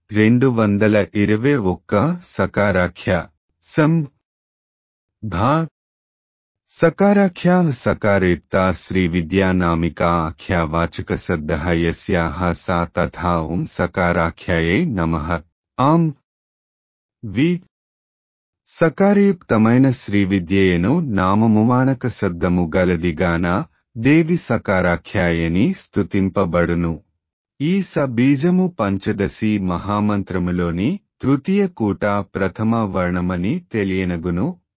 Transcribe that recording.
రెండు వందల ఇరవై ఒక్క సకారాఖ్య సం భా సకారాఖ్య సకారేప్త శ్రీ విద్యానామికా ఆఖ్యావాచక శబ్ద యస్యాః సా తథా ఓం సకారాఖ్యాయై నమః ఆం వి సకారయుక్తమైన శ్రీ విద్యయను నామముమానక శబ్దము గలదిగాన దేవి సకారాఖ్యాయని స్తుతింపబడును ఈ స బీజము పంచదశి మహామంత్రములోని తృతీయ కూట ప్రథమ వర్ణమని తెలియనగును